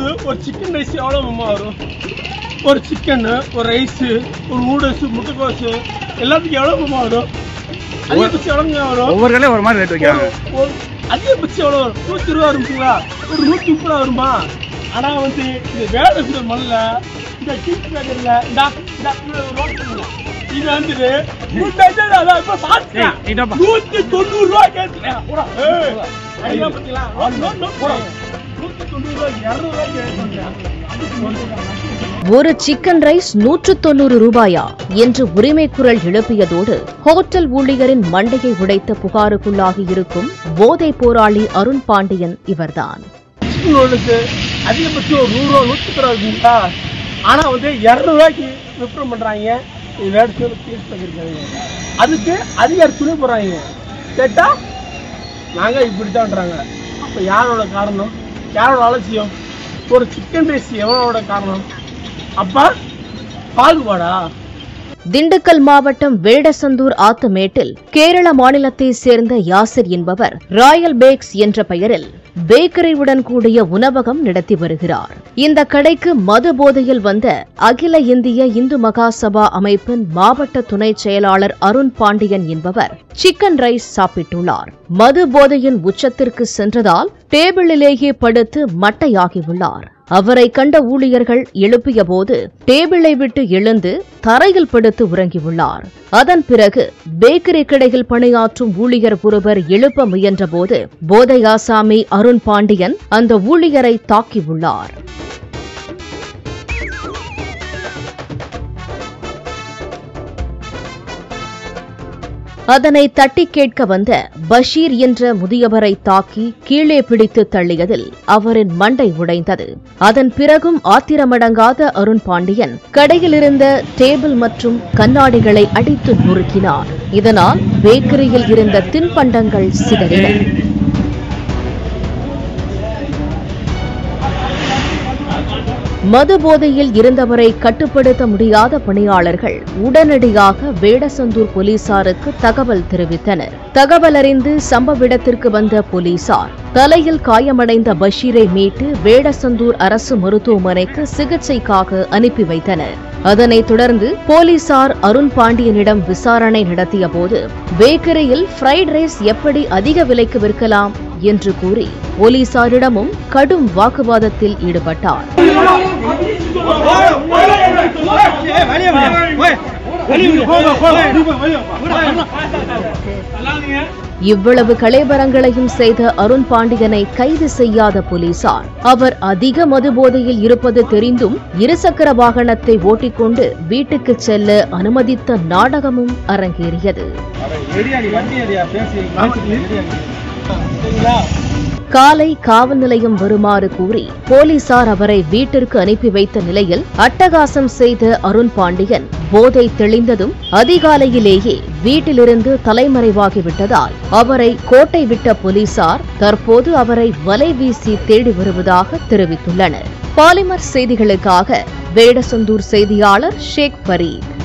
அதாவது ஒரு chicken rice எவ்வளோ மாமா வரும் ஒரு சிக்கனு ஒரு ரைஸு ஒரு நூடுல்ஸு முட்டைக்கோஸு எல்லாத்துக்கும் எவ்வளோ மாமா வரும் அதிகபட்சம் எவ்வளோங்க வரும் ஒவ்வொரு கடையும் ஒரு மாதிரி ரேட் வைக்கிறாங்க ஒரு- ஒரு அதிகபட்சம் எவ்வளோ வரும் நூற்றி இருபது இருக்குங்களா ஒரு நூற்றி முப்பது வருமா ஆனால் வந்து இந்த வேலை மண்ணில் இந்த கீழ் பேக்கரில் இந்த இந்த ரோட்டில் இது வந்துட்டு நூற்றி அதான் இப்போ பார்த்தேன் ஏய், இதோப்பா. நூற்றி தொண்ணூறு ரூபா கேட்டேன் ஐயா பார்த்தீங்களா நூற்றி தொண்ணூறு ரூபாய் இரநூறுவாய்க்கு கேட்டேன் ஒரு சிக்கன் ரைஸ் நூற்று தொண்ணூறு ரூபாயா என்று உரிமை குரல் எழுப்பியதோடு ஹோட்டல் ஊழியரின் மண்டையை உடைத்த புகாருக்குள்ளாகி இருக்கும் போதை போராளி அருண் பாண்டியன் இவர்தான் சிக்கன் ரோலுக்கு அதிகபட்சம் ஒரு நூறுரூவா நூற்றி ரூபா இருக்குங்களா ஆனால் வந்து இரநூறுவாய்க்கு விற்பனை பண்ணுறாங்க இது வேறு கேஸ் பண்ணியிருக்காங்க அதுக்கு அதிகார துணை போடுறாங்க கேட்டால் நாங்கள் இப்படி தான்றாங்க அப்போ யாரோட காரணம் யாரோட அலட்சியம் ஒரு சிக்கன் ரைஸ் எவனோட காரணம் அப்பா பாகுபாடா திண்டுக்கல் மாவட்டம் வேடசந்தூர் ஆத்துமேட்டில் கேரள மாநிலத்தை சேர்ந்த யாசிர் என்பவர் ராயல் பேக்ஸ் என்ற பெயரில் பேக்கரியுடன் கூடிய உணவகம் நடத்தி வருகிறார் இந்த கடைக்கு மது போதையில் வந்த அகில இந்திய இந்து மகாசபா அமைப்பின் மாவட்ட துணை செயலாளர் அருண் பாண்டியன் என்பவர் சிக்கன் ரைஸ் சாப்பிட்டுள்ளார் மது போதையின் உச்சத்திற்கு சென்றதால் டேபிளிலேயே படுத்து மட்டையாகியுள்ளார் அவரை கண்ட ஊழியர்கள் எழுப்பிய போது டேபிளை விட்டு எழுந்து தரையில் படுத்து உறங்கியுள்ளார் அதன் பிறகு பேக்கரி கடையில் பணியாற்றும் ஊழியர் ஒருவர் எழுப்ப முயன்றபோது போதை ஆசாமி அருண் பாண்டியன் அந்த ஊழியரை தாக்கியுள்ளார் அதனை தட்டி கேட்க வந்த பஷீர் என்ற முதியவரை தாக்கி கீழே பிடித்து தள்ளியதில் அவரின் மண்டை உடைந்தது அதன் பிறகும் ஆத்திரமடங்காத அருண் பாண்டியன் கடையிலிருந்த டேபிள் மற்றும் கண்ணாடிகளை அடித்து நொறுக்கினார் இதனால் பேக்கரியில் இருந்த தின்பண்டங்கள் சிதறின மது போதையில் இருந்தவரை கட்டுப்படுத்த முடியாத பணியாளர்கள் உடனடியாக வேடசந்தூர் போலீசாருக்கு தகவல் தெரிவித்தனர் தகவல் அறிந்து சம்பவ இடத்திற்கு வந்த போலீசார் தலையில் காயமடைந்த பஷீரை மீட்டு வேடசந்தூர் அரசு மருத்துவமனைக்கு சிகிச்சைக்காக அனுப்பி வைத்தனர் அதனைத் தொடர்ந்து போலீசார் அருண் பாண்டியனிடம் விசாரணை நடத்திய போது பேக்கரியில் ஃப்ரைட் ரைஸ் எப்படி அதிக விலைக்கு விற்கலாம் என்று கூறி போலீசாரிடமும் கடும் வாக்குவாதத்தில் ஈடுபட்டார் இவ்வளவு கலேபரங்களையும் செய்த அருண் பாண்டியனை கைது செய்யாத போலீசார் அவர் அதிக மது போதையில் இருப்பது தெரிந்தும் இருசக்கர வாகனத்தை ஓட்டிக்கொண்டு வீட்டுக்கு செல்ல அனுமதித்த நாடகமும் அரங்கேறியது காலை காவல் நிலையம் வருமாறு கூறி போலீசார் அவரை வீட்டிற்கு அனுப்பி வைத்த நிலையில் அட்டகாசம் செய்த அருண் பாண்டியன் போதை தெளிந்ததும் அதிகாலையிலேயே வீட்டிலிருந்து தலைமறைவாகிவிட்டதால் அவரை கோட்டை விட்ட போலீசார் தற்போது அவரை வலை வீசி தேடி வருவதாக தெரிவித்துள்ளனர் பாலிமர் செய்திகளுக்காக வேடசந்தூர் செய்தியாளர் ஷேக் பரீத்